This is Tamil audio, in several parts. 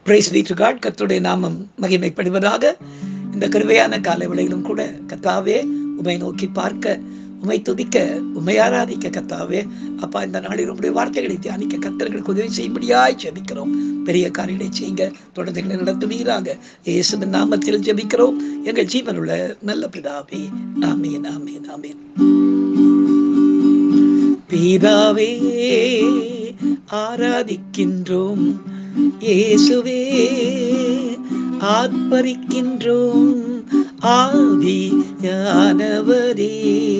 பிரைஸ் டு காட் கர்த்தருடைய நாமம் மகிமைப்படுவதாக இந்த கருவையான கால வேளையிலும் கூட கத்தாவே உமை நோக்கி பார்க்க உமை துதிக்க உமை ஆராதிக்க கத்தாவே அப்பா இந்த நாளில் உங்களுடைய வார்த்தைகளை தியானிக்க கத்தர்களுக்கு உதவி செய்யும்படியாய் ஜெபிக்கிறோம் பெரிய காரியங்களை செய்யுங்க தொடர்ந்து எங்களை நடத்துவீராக இயேசுவின் நாமத்தில் ஜெபிக்கிறோம் எங்கள் ஜீவனுள்ள நல்ல பிதாவே ஆமீன் ஆமீன் ஆமீன் பிதாவே ஆராதிக்கின்றோம் இயேசுவே ஆத்மரிக்கின்றோம் ஆவியானவரே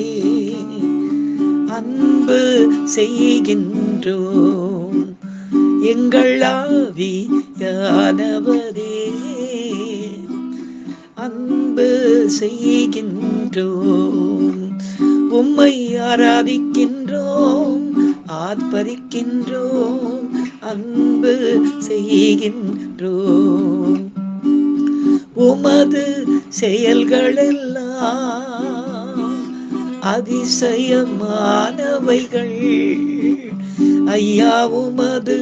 அன்பு செய்கின்றோம் எங்கள் ஆவியானவரே அன்பு செய்கின்றோம் உம்மை ஆராதிக்கின்றோம் ஆர்ப்பரிக்கின்றோம் அன்பு செய்கின்றோம் உமது செயல்களெல்லாம் அதிசயமானவைகள் ஐயா உமது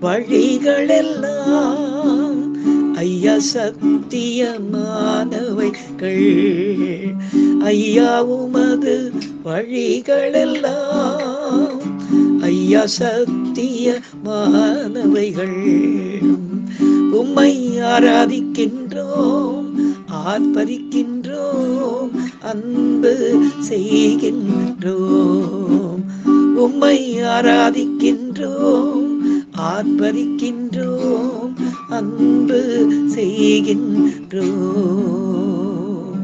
வழிகளெல்லாம் ஐயா சத்தியமானவைகள் ஐயா உமது வழிகளெல்லாம் ஐயா சத்தியமானவைகள் உம்மை ஆராதிக்கின்றோம் ஆர்ப்பரிக்கின்றோம் அன்பு செய்கின்றோம் உம்மை ஆராதிக்கின்றோம் ஆர்ப்பரிக்கின்றோம் அன்பு செய்கின்றோம்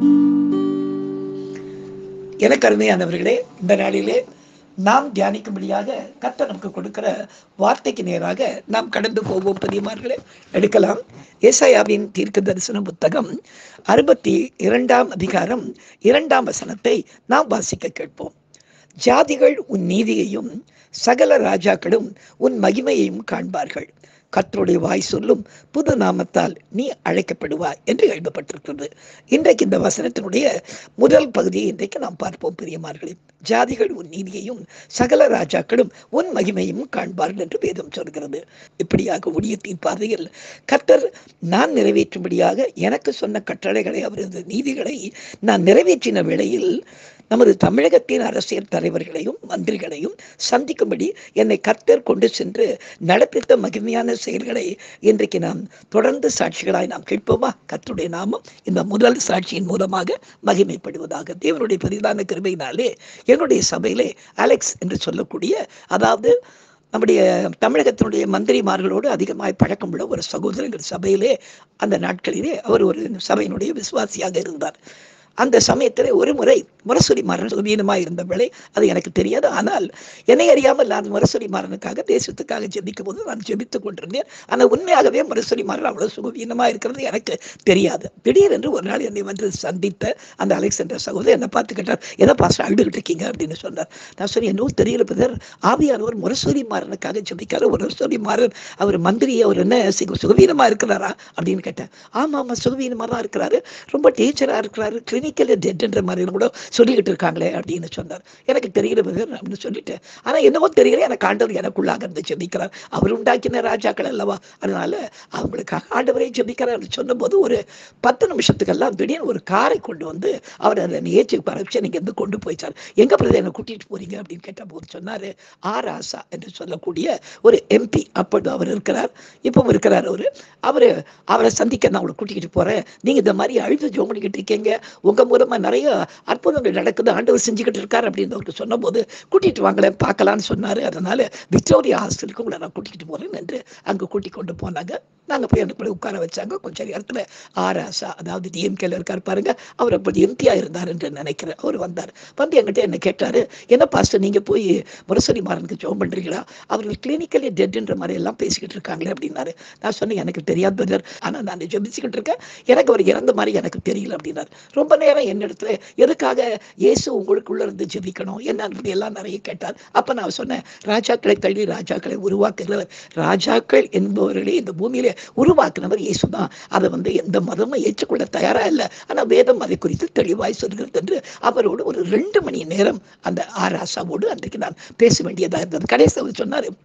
எனக்கு அருமையானவர்களே இந்த நாளிலே நாம் தியானிக்கும்படியாக கர்த்தர் நமக்கு கொடுக்கிற வார்த்தைக்கு நேராக நாம் கடந்து போவோம் பதியமார்களே எடுக்கலாம் ஏசாயாவின் தீர்க்க தரிசன புத்தகம் அறுபத்தி இரண்டாம் அதிகாரம் இரண்டாம் வசனத்தை நாம் வாசிக்க கேட்போம் ஜாதிகள் உன் நீதியையும் சகல ராஜாக்களும் உன் மகிமையையும் காண்பார்கள் கர்த்தருடைய வாய் சொல்லும் புது நாமத்தால் நீ அழைக்கப்படுவாய் என்று எழுதப்பட்டிருக்கிறது இன்றைக்கு இந்த வசனத்தினுடைய முதல் பகுதியை இன்றைக்கு நாம் பார்ப்போம் பிரியமார்களே ஜாதிகள் உன் நீதியையும் சகல ராஜாக்களும் உன் மகிமையும் காண்பார்கள் என்று வேதம் சொல்கிறது இப்படியாக ஊழியத்தின் பாதையில் கர்த்தர் நான் நிறைவேற்றும்படியாக எனக்கு சொன்ன கட்டளைகளை அவரது நீதிகளை நான் நிறைவேற்றின வேளையில் நமது தமிழகத்தின் அரசியல் தலைவர்களையும் மந்திரிகளையும் சந்திக்கும்படி என்னை கர்த்தர் கொண்டு சென்று நடப்பித்த மகிமையான செயல்களை இன்றைக்கு நாம் தொடர்ந்து சாட்சிகளாய் நாம் கேட்போமா கர்த்தருடைய நாமம் இந்த முதல் சாட்சியின் மூலமாக மகிமைப்படுவதாக தேவனுடைய பெரிதான கிருபையினாலே எங்களுடைய சபையிலே அலெக்ஸ் என்று சொல்லக்கூடிய அதாவது நம்முடைய தமிழகத்தினுடைய மந்திரிமார்களோடு அதிகமாய் பழக்கம் உள்ள ஒரு சகோதரர்கள் சபையிலே அந்த நாட்களிலே அவர் ஒரு சபையினுடைய விசுவாசியாக இருந்தார் அந்த சமயத்தில் ஒரு முறை முரசொலி மாறன் சுவீனமாக இருந்த வேளை அது எனக்கு தெரியாது ஆனால் என்னை அறியாமல் நான் முரசொலி மாறனுக்காக தேசத்துக்காக ஜெபிக்கும் போது நான் ஜெபித்துக் கொண்டிருந்தேன் ஆனால் உண்மையாகவே முரசொலி மாறன் அவ்வளோ சுகவீனமாக இருக்கிறது எனக்கு தெரியாது திடீரென்று ஒரு நாள் என்னை வந்து சந்தித்த அந்த அலெக்சாண்டர் சகோதரர் என்னை பார்த்து கேட்டார் எதை பாஸ்டர் அழுதுகிட்டு இருக்கீங்க அப்படின்னு சொன்னார் நான் சொன்னேன் இன்னும் தெரியல பிரதர் ஆவியானவர் முரசொலி மாறனுக்காக ஜெபிக்காரு ஒரு முரசொலி மாறன் அவர் மந்திரி அவர் என்ன சுகவீனமாக இருக்கிறாரா அப்படின்னு கேட்டேன் ஆமாம் ஆமாம் சுகவீனமாக தான் இருக்கிறாரு ரொம்ப டீச்சராக இருக்கிறாரு கிளினிக்கல் டெட்ன்ற மாதிரி கூட சொல்லிக்கிட்டு இருக்காங்களே அப்படின்னு சொன்னார் எனக்கு தெரியல அப்படின்னு சொல்லிட்டேன் ஆனால் என்னவோ தெரியல எனக்கு ஆண்டவர் எனக்குள்ளாக இருந்து ஜெபிக்கிறார் அவர் உண்டாக்கின ராஜாக்கள் அல்லவா அதனால அவங்களுக்காக ஆண்டவரை ஜெபிக்கிறார் சொன்னபோது ஒரு பத்து நிமிஷத்துக்கெல்லாம் திடீர்னு ஒரு காரை கொண்டு வந்து அவர் அதில் ஏற்றி பரப்பிச்சு நீங்கள் எந்த கொண்டு போயிச்சார் எங்கே பிரதர் என்னை கூட்டிகிட்டு போறீங்க அப்படின்னு கேட்ட போது சொன்னார் ஆர் ஆசா என்று சொல்லக்கூடிய ஒரு எம்பி அப்பொழுது அவர் இருக்கிறார் இப்பவும் இருக்கிறார் அவர் அவர் அவரை சந்திக்க நான் அவங்களை கூட்டிகிட்டு போகிறேன் நீங்கள் இந்த மாதிரி அழுது ஜோம் பண்ணிக்கிட்டு இருக்கீங்க உங்கள் மூலமாக நிறைய அற்புதங்கள் நடக்குது ஆண்டவர் செஞ்சுக்கிட்டு இருக்கார் அப்படின்னு அவருக்கு சொன்னபோது கூட்டிகிட்டு வாங்களேன் பார்க்கலான்னு சொன்னார் அதனால் விக்டோரியா ஹாஸ்டலுக்கு உங்களை நான் கூட்டிகிட்டு போகிறேன் என்று அங்கே கூட்டி கொண்டு போனாங்க நாங்கள் போய் எனக்கு உட்கார வச்சாங்க கொஞ்சம் நேரத்தில் ஆராசா அதாவது டிஎம்கேல இருக்கார் பாருங்க அவர் அப்படி எம்பியாக இருந்தார் என்று நினைக்கிறேன் அவர் வந்தார் வந்து என்கிட்ட என்ன கேட்டார் என்ன பாஸ்டர் நீங்கள் போய் முரசொலி மாறனுக்கு ஜோம் பண்ணுறீங்களா அவர்கள் கிளினிக்கலி டெட்ன்ற மாதிரி எல்லாம் பேசிக்கிட்டு இருக்காங்களே அப்படின்னாரு நான் சொன்னேன் எனக்கு தெரியாது பிரதர் ஆனால் நான் ஜெபிச்சுக்கிட்டு இருக்கேன் எனக்கு அவர் இறந்த மாதிரி எனக்கு தெரியல அப்படின்னாரு ரொம்ப நேரம் என்னிடத்துல எதுக்காக இயேசு உங்களுக்குள்ள இருந்து ஜெபிக்கணும் என்ன இப்படி எல்லாம் நிறைய கேட்டார் அப்ப நான் சொன்னேன் ராஜாக்களை தள்ளி ராஜாக்களை உருவாக்குகிறவர் ராஜாக்கள் என்பவர்களே இந்த பூமியிலே உருவாக்குனவர் இயேசு தான் அதை வந்து எந்த மதமும் ஏற்றுக்கொள்ள தயாரா இல்லை ஆனா வேதம் அதை குறித்து தெளிவாய் சொல்கிறது என்று அவரோடு ஒரு ரெண்டு மணி நேரம் அந்த ஆராசாவோடு அன்றைக்கு நான் பேச வேண்டியதா இருந்தது கடைசி அவர் சொன்னாரு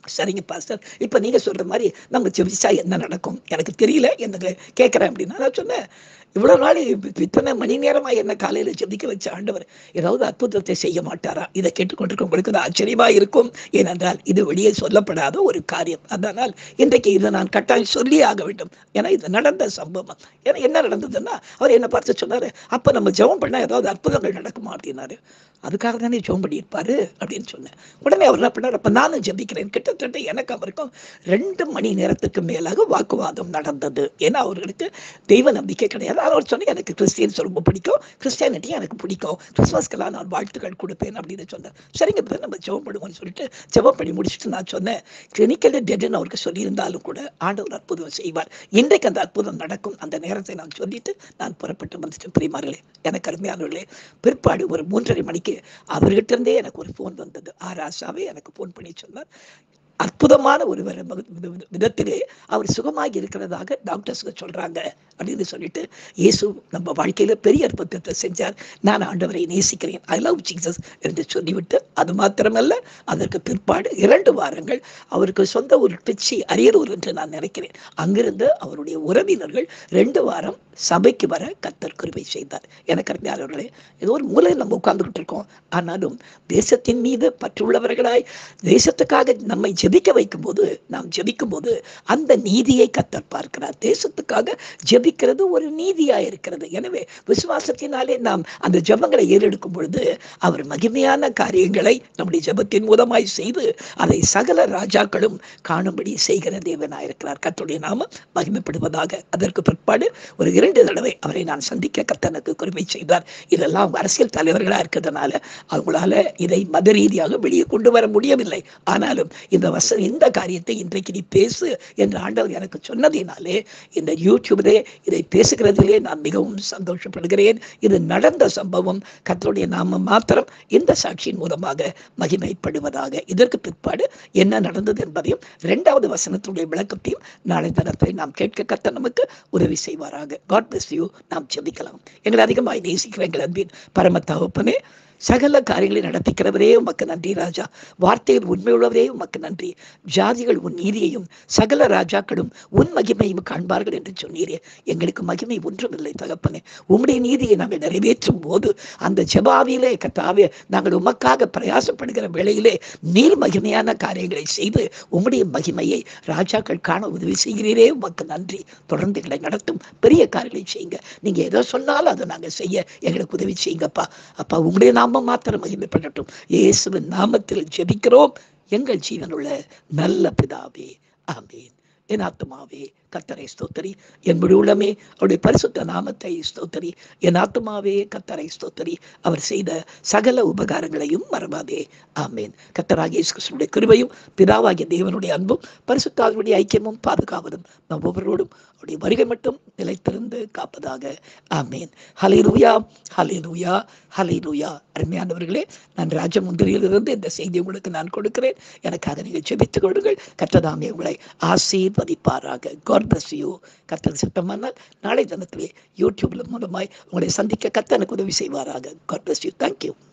சரிங்க பாஸ்டர் இப்போ நீங்க சொல்ற மாதிரி நம்ம ஜெபிச்சா என்ன நடக்கும் எனக்கு தெரியல எனக்கு கேட்குறேன் அப்படின்னா நான் சொன்னேன் இவ்வளவு நாள் இப்ப இத்தனை மணி நேரமா என்ன காலையில ஜெபிக்க வச்ச ஆண்டவர் ஏதாவது அற்புதத்தை செய்ய மாட்டாரா இதை கேட்டுக்கொண்டிருக்கவங்களுக்கு அது ஆச்சரியமா இருக்கும் ஏனென்றால் இது வெளியே சொல்லப்படாத ஒரு காரியம் அதனால் இன்றைக்கு இதை நான் கட்டாயம் சொல்லி ஆக வேண்டும் ஏன்னா இது நடந்த சம்பவம் ஏன்னா என்ன நடந்ததுன்னா அவர் என்ன பார்த்து சொன்னாரு அப்ப நம்ம ஜெபம் பண்ணா ஏதாவது அற்புதங்கள் நடக்குமா அப்படின்னாரு அதுக்காக தானே ஜெபம் பண்ணியிருப்பாரு அப்படின்னு சொன்னேன் உடனே அவர் என்ன பண்ணார் அப்ப நானும் ஜெபிக்கிறேன் கிட்டத்தட்ட எனக்கு அவருக்கும் ரெண்டு மணி நேரத்துக்கு மேலாக வாக்குவாதம் நடந்தது ஏன்னா அவர்களுக்கு தெய்வ நம்பிக்கை கிடையாது ஆனால் அவர் சொன்னேன் எனக்கு கிறிஸ்டியன்ஸ் ரொம்ப பிடிக்கும் கிறிஸ்டியானிட்டி எனக்கு பிடிக்கும் கிறிஸ்மஸ்க்கெல்லாம் நான் வாழ்த்துக்கள் கொடுப்பேன் அப்படின்னு சொன்னேன் சரிங்க brother, நம்ம ஜெபம் பண்ணுவோம்னு சொல்லிட்டு ஜெபம் பண்ணி முடிச்சுட்டு நான் சொன்னேன் கிளினிக்கல் டெட்னு அவருக்கு சொல்லியிருந்தாலும் கூட ஆண்டவர் அற்புதம் செய்வார் இன்றைக்கு அந்த அற்புதம் நடக்கும் அந்த நேரத்தை நான் சொல்லிட்டு நான் புறப்பட்டு வந்துட்டேன் பிரிமார்களே எனக்கு அருமையானவர்களே பிற்பாடு ஒரு மூன்றரை மணிக்கு அவர்கிட்ட இருந்தே எனக்கு ஒரு ஃபோன் வந்தது ஆர் ஆஷாவே எனக்கு ஃபோன் பண்ணி சொன்னார் அற்புதமான ஒரு வித- வித- வித- விதத்திலே அவர் சுகமாகி இருக்கிறதாக டாக்டர்ஸ்க்கு சொல்றாங்க அப்படின்னு சொல்லிட்டு இயேசு நம்ம வாழ்க்கையில பெரிய அற்புதத்தை செஞ்சார் நான் ஆண்டவரை நேசிக்கிறேன் ஐ லவ் ஜீசஸ் என்று சொல்லிவிட்டு அது மாத்திரமல்ல அதற்கு பிற்பாடு இரண்டு வாரங்கள் அவருக்கு சொந்த ஒரு பிச்சி அரியலூர் என்று நான் நினைக்கிறேன் அங்கிருந்து அவருடைய உறவினர்கள் ரெண்டு வாரம் சபைக்கு வர கத்தர் கிருபை செய்தார் எனக்கு அறிஞர்களே ஏதோ ஒரு மூலையில் நம்ம உட்கார்ந்துகிட்டு இருக்கோம் ஆனாலும் தேசத்தின் மீது பற்றுள்ளவர்களாய் தேசத்துக்காக நம்மை ஜெபிக்க வைக்கும் போது நாம் ஜெபிக்கும் போது அந்த நீதியை கத்தர் பார்க்கிறார் தேசத்துக்காக ஜெபிக்கிறது ஒரு நீதியா இருக்கிறது எனவே விசுவாசத்தினாலே நாம் அந்த ஜெபங்களை ஏறெடுக்கும் பொழுது அவர் மகிமையான காரியங்களை நம்முடைய ஜெபத்தின் மூலமாய் செய்து அதை சகல ராஜாக்களும் காணும்படி செய்கிற தேவனாயிருக்கிறார் கர்த்தருடைய நாம மகிமைப்படுவதாக அதற்கு பிற்பாடு ஒரு இரண்டு தடவை அவரை நான் சந்திக்க கர்த்தனுக்கு குறுமை செய்தார் இதெல்லாம் அரசியல் தலைவர்களா இருக்கிறதுனால அவங்களால இதை மத ரீதியாக வெளியே கொண்டு வர முடியவில்லை ஆனாலும் இந்த வச இந்த காரியத்தை இன்றைக்கு நீ பேசு என்று ஆண்டவர் எனக்கு சொன்னதினாலே இந்த யூடியூபிலே இதை பேசுகிறதிலே நான் மிகவும் சந்தோஷப்படுகிறேன் இது நடந்த சம்பவம் கர்த்தருடைய நாம மாத்திரம் இந்த சாட்சியின் மூலமாக மகிமைப்படுவதாக இதற்கு பிற்பாடு என்ன நடந்தது என்பதையும் இரண்டாவது வசனத்துடைய விளக்கத்தையும் நாளை தினத்தை நாம் கேட்க கத்த நமக்கு உதவி செய்வாராக காட் bless யூ நாம் ஜெபிக்கலாம் எங்களை அதிகமாய் நேசிக்கிற எங்கள் அன்பின் பரம தகப்பனே சகல காரியங்களை நடத்திக்கிறவரே உமக்கு நன்றி ராஜா வார்த்தையில் உண்மையுள்ளவரே உமக்கு நன்றி ஜாதிகள் உன் நீதியையும் சகல ராஜாக்களும் உன் மகிமையும் காண்பார்கள் என்று சொன்னீரே எங்களுக்கு மகிமை ஒன்றுமில்லை தகப்பனே உம்முடைய நீதியை நாங்கள் நிறைவேற்றும் போது அந்த ஜெபாவிலே கத்தாவே நாங்கள் உமக்காக பிரயாசப்படுகிற வேளையிலே நீர் மகிமையான காரியங்களை செய்து உம்முடைய மகிமையை ராஜாக்கள் காண உதவி செய்கிறீரே உமக்கு நன்றி தொடர்ந்து எங்களை நடத்தும் பெரிய காரியங்களை செய்யுங்க நீங்க எதை சொன்னாலும் அதை நாங்க செய்ய எங்களுக்கு உதவி செய்யுங்கப்பா அப்பா உங்களுடைய நாமம் மாத்திரம் மகிமைப்படட்டும் இயேசுவின் நாமத்தில் ஜெபிக்கிறோம் எங்கள் ஜீவனுள்ள நல்ல பிதாவே ஆமீன் என் ஆத்துமாவே கத்தரை ஸ்தோத்தரி என் முழு உள்ளமே அவருடைய பரிசுத்த நாமத்தை ஸ்தோத்தரி என் ஆத்துமாவே கத்தரை ஸ்தோத்தரி அவர் செய்த சகல உபகாரங்களையும் மறவாதே ஆமேன் கத்தராகிய இயேசு கிறிஸ்துவினுடைய கிருபையும் பிதாவாகிய தேவனுடைய அன்பும் பரிசுத்தாவினுடைய ஐக்கியமும் பாதுகாவதும் நம் ஒவ்வொருவரோடும் அவருடைய வருகை மட்டும் நிலைத்திருந்து காப்பதாக ஆமேன் ஹலிலூயா ஹலிலூயா ஹலிலூயா அருமையானவர்களே நான் ராஜமுந்திரியிலிருந்து இந்த செய்தி உங்களுக்கு நான் கொடுக்கிறேன் எனக்காக நீங்கள் ஜெபித்துக் கொடுங்கள் கத்ததாமே உங்களை ஆசீர்வதிப்பாராக காட் bless யூ கத்தர் சித்தமானால் நாளை தினத்திலே யூடியூப்ல மூலமாய் உங்களை சந்திக்க கத்த எனக்கு உதவி செய்வாராக காட் bless யூ தேங்க்யூ